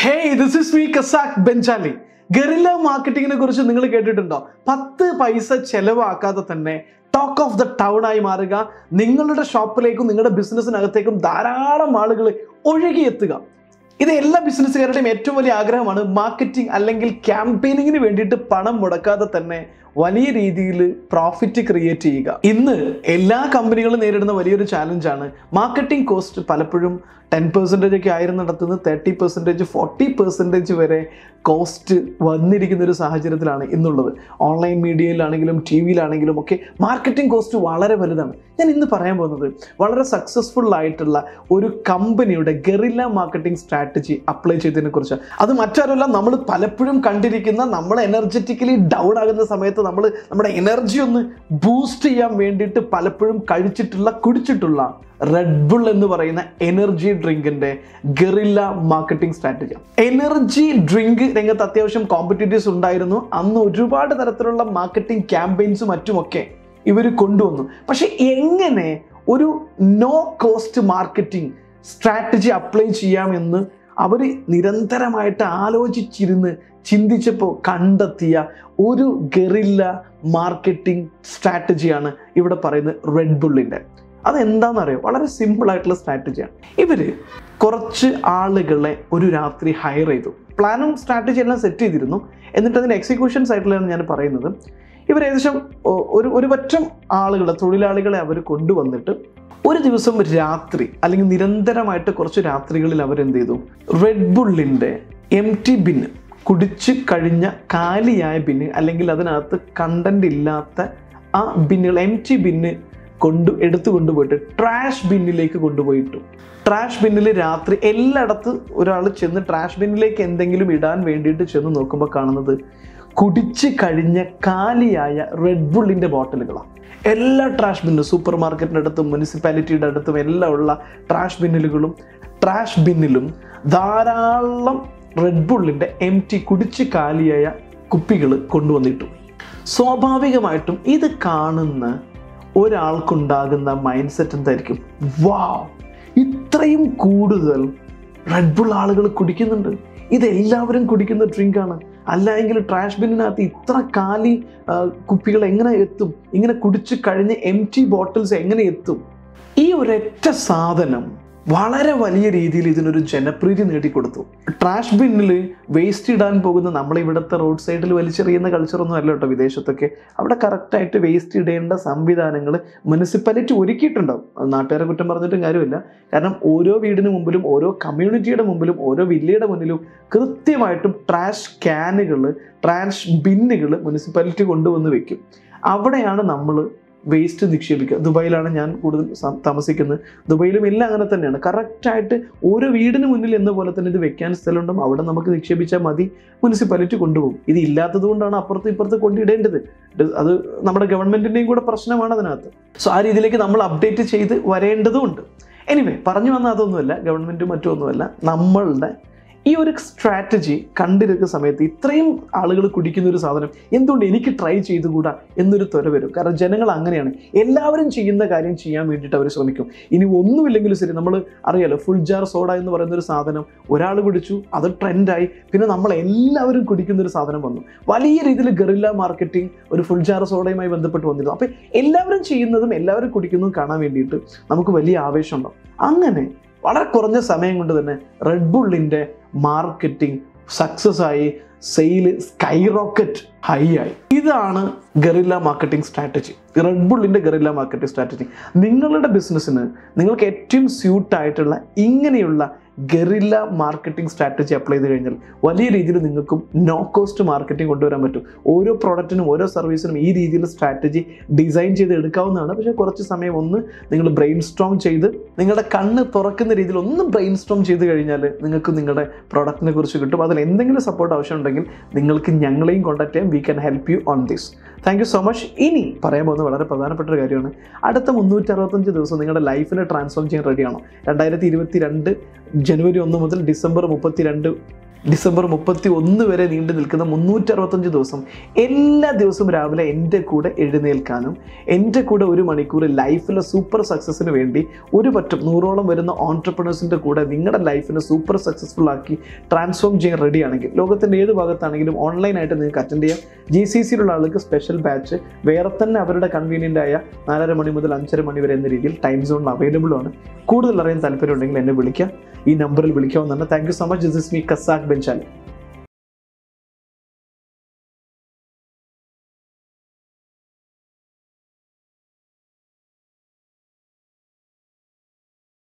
hey this is me Kasakh Benchali guerrilla മാർക്കറ്റിങ്ങിനെ കുറിച്ച് നിങ്ങൾ കേട്ടിട്ടുണ്ടോ പത്ത് പൈസ ചെലവാക്കാതെ തന്നെ ടോക്ക് ഓഫ് ദ ടൗൺ ആയി മാറുക നിങ്ങളുടെ ഷോപ്പിലേക്കും നിങ്ങളുടെ ബിസിനസ്സിനകത്തേക്കും ധാരാളം ആളുകൾ ഒഴുകിയെത്തുക ഇത് എല്ലാ ബിസിനസ്സുകാരുടെയും ഏറ്റവും വലിയ ആഗ്രഹമാണ് മാർക്കറ്റിംഗ് അല്ലെങ്കിൽ ക്യാമ്പയിനിങ്ങിന് വേണ്ടിയിട്ട് പണം മുടക്കാതെ തന്നെ വലിയ രീതിയിൽ പ്രോഫിറ്റ് ക്രിയേറ്റ് ചെയ്യുക ഇന്ന് എല്ലാ കമ്പനികളും നേരിടുന്ന വലിയൊരു ചാലഞ്ചാണ് മാർക്കറ്റിംഗ് കോസ്റ്റ് പലപ്പോഴും ടെൻ പെർസെൻറ്റേജ് ഒക്കെ ആയിരുന്നിടത്തുനിന്ന് തേർട്ടി പെർസെൻറ്റേജ് ഫോർട്ടി പെർസെൻറ്റേജ് വരെ കോസ്റ്റ് വന്നിരിക്കുന്ന ഒരു സാഹചര്യത്തിലാണ് ഇന്നുള്ളത് ഓൺലൈൻ മീഡിയയിലാണെങ്കിലും ടി വിയിലാണെങ്കിലും ഒക്കെ മാർക്കറ്റിംഗ് കോസ്റ്റ് വളരെ വലുതാണ് ഞാൻ ഇന്ന് പറയാൻ പോകുന്നത് വളരെ സക്സസ്ഫുൾ ആയിട്ടുള്ള ഒരു കമ്പനിയുടെ ഗറില്ല മാർക്കറ്റിംഗ് സ്ട്രാറ്റജി അപ്ലൈ ചെയ്തതിനെ കുറിച്ച് അത് മറ്റാരുമല്ല നമ്മൾ പലപ്പോഴും കണ്ടിരിക്കുന്ന നമ്മൾ എനർജറ്റിക്കലി ഡൗൺ ആകുന്ന സമയത്ത് നമ്മൾ നമ്മുടെ എനർജി ഒന്ന് ബൂസ്റ്റ് ചെയ്യാൻ വേണ്ടിയിട്ട് പലപ്പോഴും കഴിച്ചിട്ടുള്ള കുടിച്ചിട്ടുള്ള റെഡ് ബുൾ എന്ന് പറയുന്ന എനർജി ഡ്രിങ്കിന്റെ guerrilla marketing strategy energy drink രംഗത്ത് അത്യാവശ്യം കോമ്പറ്റീറ്റീവ്സ് ഉണ്ടായിരുന്നു അന്ന് ഒരുപാട് തരത്തിലുള്ള മാർക്കറ്റിംഗ് ക്യാമ്പയിൻസും മറ്റുമൊക്കെ ഇവർ കൊണ്ടുവന്നു പക്ഷെ എങ്ങനെ ഒരു no cost marketing strategy apply ചെയ്യാമെന്ന് അവർ നിരന്തരമായിട്ട് ആലോചിച്ചിരുന്ന് ചിന്തിച്ചപ്പോൾ കണ്ടെത്തിയ ഒരു ഗറില്ല മാർക്കറ്റിംഗ് സ്ട്രാറ്റജിയാണ് ഇവിടെ പറയുന്നത് റെഡ് ബുള്ളിൻ്റെ അതെന്താണെന്നറിയോ വളരെ സിമ്പിൾ ആയിട്ടുള്ള സ്ട്രാറ്റജിയാണ് ഇവർ കുറച്ച് ആളുകളെ ഒരു രാത്രി ഹയർ ചെയ്തു പ്ലാനും സ്ട്രാറ്റജി എല്ലാം സെറ്റ് ചെയ്തിരുന്നു എന്നിട്ട് അതിൻ്റെ എക്സിക്യൂഷൻ സൈഡിലാണ് ഞാൻ പറയുന്നത് ഇവർ ഏകദേശം ഒ- ഒരു ഒരു പറ്റം ആളുകളെ തൊഴിലാളികളെ അവർ കൊണ്ടുവന്നിട്ട് ഒരു ദിവസം രാത്രി അല്ലെങ്കിൽ നിരന്തരമായിട്ട് കുറച്ച് രാത്രികളിൽ അവരെന്ത് ചെയ്തു റെഡ് ബുള്ളിൻ്റെ എം ടി ബിന്ന് കുടിച്ച് കഴിഞ്ഞ കാലിയായ ബിന്ന് അല്ലെങ്കിൽ അതിനകത്ത് കണ്ടന്റ് ഇല്ലാത്ത ആ ബിന്നുകൾ എം ടി ബിന്ന് കൊണ്ട് എടുത്തു കൊണ്ടുപോയിട്ട് ട്രാഷ് ബിന്നിലേക്ക് കൊണ്ടുപോയിട്ടു ട്രാഷ് ബിന്നിൽ രാത്രി എല്ലായിടത്ത് ഒരാൾ ചെന്ന് ട്രാഷ് ബിന്നിലേക്ക് എന്തെങ്കിലും ഇടാൻ വേണ്ടിയിട്ട് ചെന്ന് നോക്കുമ്പോൾ കാണുന്നത് കുടിച്ച് കഴിഞ്ഞ കാലിയായ റെഡ് ബുള്ളിൻ്റെ ബോട്ടിലുകളാണ് എല്ലാ ട്രാഷ് ബിന്നും സൂപ്പർ മാർക്കറ്റിൻ്റെ അടുത്തും മുനിസിപ്പാലിറ്റിയുടെ അടുത്തും എല്ലാം ഉള്ള ട്രാഷ് ബിന്നിലുകളും ട്രാഷ് ബിന്നിലും ധാരാളം റെഡ് ബുള്ളിൻ്റെ എം ടി കുടിച്ച് കാലിയായ കുപ്പികൾ കൊണ്ടുവന്നിട്ടു സ്വാഭാവികമായിട്ടും ഇത് കാണുന്ന ഒരാൾക്കുണ്ടാകുന്ന മൈൻഡ് സെറ്റ് എന്തായിരിക്കും വാവ് ഇത്രയും കൂടുതൽ റെഡ് ബുൾ ആളുകൾ കുടിക്കുന്നുണ്ട് ഇത് എല്ലാവരും കുടിക്കുന്ന ഡ്രിങ്കാണ് അല്ല എങ്കിൽ ട്രാഷ് ബിന്നിനകത്ത് ഇത്ര കാലി ആ, കുപ്പികൾ എങ്ങനെ എത്തും ഇങ്ങനെ കുടിച്ച് കഴിഞ്ഞ് എം ടി ബോട്ടിൽസ് എങ്ങനെ എത്തും ഈ ഒരൊറ്റ സാധനം വളരെ വലിയ രീതിയിൽ ഇതിനൊരു ജനപ്രീതി നേടിക്കൊടുത്തു ട്രാഷ് ബിന്നിൽ വേസ്റ്റ് ഇടാൻ പോകുന്ന നമ്മളെ ഇവിടുത്തെ റോഡ് സൈഡിൽ വലിച്ചെറിയുന്ന കൾച്ചറൊന്നും അല്ല കേട്ടോ വിദേശത്തൊക്കെ അവിടെ കറക്റ്റായിട്ട് വേസ്റ്റ് ഇടേണ്ട സംവിധാനങ്ങൾ മുനിസിപ്പാലിറ്റി ഒരുക്കിയിട്ടുണ്ടാവും അത് നാട്ടുകാരെ കുറ്റം പറഞ്ഞിട്ടും കാര്യമില്ല കാരണം ഓരോ വീടിന് മുമ്പിലും ഓരോ കമ്മ്യൂണിറ്റിയുടെ മുമ്പിലും ഓരോ വില്ലയുടെ മുന്നിലും കൃത്യമായിട്ടും ട്രാഷ് ക്യാനുകൾ ട്രാഷ് ബിന്നുകൾ മുനിസിപ്പാലിറ്റി കൊണ്ടുവന്ന് വെക്കും അവിടെയാണ് നമ്മൾ വേസ്റ്റ് നിക്ഷേപിക്കുക ദുബായിലാണ് ഞാൻ കൂടുതൽ സം- താമസിക്കുന്നത് ദുബായിലും എല്ലാം അങ്ങനെ തന്നെയാണ് കറക്റ്റായിട്ട് ഓരോ വീടിന് മുന്നിൽ എന്ന പോലെ തന്നെ ഇത് വെക്കാൻ സ്ഥലമുണ്ടും അവിടെ നമുക്ക് നിക്ഷേപിച്ചാൽ മതി മുനിസിപ്പാലിറ്റി കൊണ്ടുപോകും ഇത് ഇല്ലാത്തത് കൊണ്ടാണ് അപ്പുറത്ത് ഇപ്പുറത്ത് കൊണ്ടിടേണ്ടത് ഇത് അത് നമ്മുടെ ഗവൺമെന്റിന്റെയും കൂടെ പ്രശ്നമാണ് അതിനകത്ത് സോ ആ രീതിയിലേക്ക് നമ്മൾ അപ്ഡേറ്റ് ചെയ്ത് വരേണ്ടതുമുണ്ട് എനിവേ പറഞ്ഞു വന്ന അതൊന്നുമല്ല ഗവൺമെന്റും മറ്റൊന്നുമല്ല നമ്മളുടെ ഈ ഒരു സ്ട്രാറ്റജി കണ്ടിരിക്കുന്ന സമയത്ത് ഇത്രയും ആളുകൾ കുടിക്കുന്ന ഒരു സാധനം എന്തുകൊണ്ട് എനിക്ക് ട്രൈ ചെയ്തുകൂടാ എന്നൊരു ത്വര വരും കാരണം ജനങ്ങൾ അങ്ങനെയാണ് എല്ലാവരും ചെയ്യുന്ന കാര്യം ചെയ്യാൻ വേണ്ടിയിട്ട് അവർ ശ്രമിക്കും ഇനി ഒന്നുമില്ലെങ്കിലും ശരി നമ്മൾ അറിയാലോ ഫുൾ ജാർ സോഡ എന്ന് പറയുന്ന ഒരു സാധനം ഒരാൾ കുടിച്ചു അത് ട്രെൻഡായി പിന്നെ നമ്മൾ എല്ലാവരും കുടിക്കുന്ന ഒരു സാധനം വന്നു വലിയ രീതിയിൽ ഗറില്ല മാർക്കറ്റിംഗ് ഒരു ഫുൾ ജാർ സോഡയുമായി ബന്ധപ്പെട്ട് വന്നിരുന്നു അപ്പം എല്ലാവരും ചെയ്യുന്നതും എല്ലാവരും കുടിക്കുന്നതും കാണാൻ വേണ്ടിയിട്ട് നമുക്ക് വലിയ ആവേശമുണ്ടാവും അങ്ങനെ വളരെ കുറഞ്ഞ സമയം കൊണ്ട് തന്നെ റെഡ് ബുള്ളിൻ്റെ മാർക്കറ്റിംഗ് സക്സസ് ആയി സെയില് സ്കൈ റോക്കറ്റ് ഹൈ ആയി ഇതാണ് ഗറില്ല മാർക്കറ്റിംഗ് സ്ട്രാറ്റജി റെഡ് ബുള്ളിൻ്റെ ഗറില്ല മാർക്കറ്റിംഗ് സ്ട്രാറ്റജി നിങ്ങളുടെ ബിസിനസ്സിന് നിങ്ങൾക്ക് ഏറ്റവും സ്യൂട്ട് ആയിട്ടുള്ള ഇങ്ങനെയുള്ള ഗറില്ല മാർക്കറ്റിംഗ് സ്ട്രാറ്റജി അപ്ലൈ ചെയ്ത് കഴിഞ്ഞാൽ വലിയ രീതിയിൽ നിങ്ങൾക്കും നോ കോസ്റ്റ് മാർക്കറ്റിംഗ് കൊണ്ടുവരാൻ പറ്റും ഓരോ പ്രോഡക്റ്റിനും ഓരോ സർവീസിനും ഈ രീതിയിൽ സ്ട്രാറ്റജി ഡിസൈൻ ചെയ്ത് എടുക്കാവുന്നതാണ് പക്ഷേ കുറച്ച് സമയം ഒന്ന് നിങ്ങൾ ബ്രെയിൻ സ്ട്രോം ചെയ്ത് നിങ്ങളുടെ കണ്ണ് തുറക്കുന്ന രീതിയിൽ ഒന്ന് ബ്രെയിൻ സ്ട്രോം ചെയ്ത് കഴിഞ്ഞാൽ നിങ്ങൾക്ക് നിങ്ങളുടെ പ്രോഡക്റ്റിനെ കുറിച്ച് കിട്ടും അതിൽ എന്തെങ്കിലും സപ്പോർട്ട് ആവശ്യമുണ്ടെങ്കിൽ നിങ്ങൾക്ക് ഞങ്ങളെയും കോൺടാക്ട് ചെയ്യാം we can help you on this thank you so much ഇനി പറയാൻ പോകുന്നത് വളരെ പ്രധാനപ്പെട്ട ഒരു കാര്യമാണ് അടുത്ത മുന്നൂറ്റി അറുപത്തഞ്ച് ദിവസം നിങ്ങളുടെ ലൈഫിനെ ട്രാൻസ്ഫോം ചെയ്യാൻ റെഡിയാണോ രണ്ടായിരത്തി ഇരുപത്തി രണ്ട് ജനുവരി ഒന്ന് മുതൽ ഡിസംബർ മുപ്പത്തി രണ്ട് ഡിസംബർ മുപ്പത്തി ഒന്ന് വരെ നീണ്ടു നിൽക്കുന്ന മുന്നൂറ്റി അറുപത്തഞ്ച് ദിവസം എല്ലാ ദിവസവും രാവിലെ എൻ്റെ കൂടെ എഴുന്നേൽക്കാനും എൻ്റെ കൂടെ ഒരു മണിക്കൂർ ലൈഫിലെ സൂപ്പർ സക്സസ്സിന് വേണ്ടി ഒരു പറ്റം നൂറോളം വരുന്ന ഓൺടർപ്രണേഴ്സിൻ്റെ കൂടെ നിങ്ങളുടെ ലൈഫിനെ സൂപ്പർ സക്സസ്ഫുൾ ആക്കി ട്രാൻസ്ഫോം ചെയ്യാൻ റെഡി ആണെങ്കിൽ ലോകത്തിൻ്റെ ഏത് ഭാഗത്താണെങ്കിലും ഓൺലൈനായിട്ട് നിങ്ങൾക്ക് അറ്റൻഡ് ചെയ്യാം ജി സി സിയിലുള്ള ആൾക്ക് സ്പെഷ്യൽ ബാച്ച് വേറെ തന്നെ അവരുടെ കൺവീനിയൻ്റ് ആയ നാലര മണി മുതൽ അഞ്ചര മണി വരെ എന്ന രീതിയിൽ ടൈം സോണിൽ അവൈലബിൾ ആണ് കൂടുതൽ അറിയാൻ താല്പര്യം ഉണ്ടെങ്കിൽ എന്നെ വിളിക്കാം ഈ നമ്പറിൽ വിളിക്കാവുന്നതാണ് thank you so much this is me Kasakh ബെഞ്ചാലി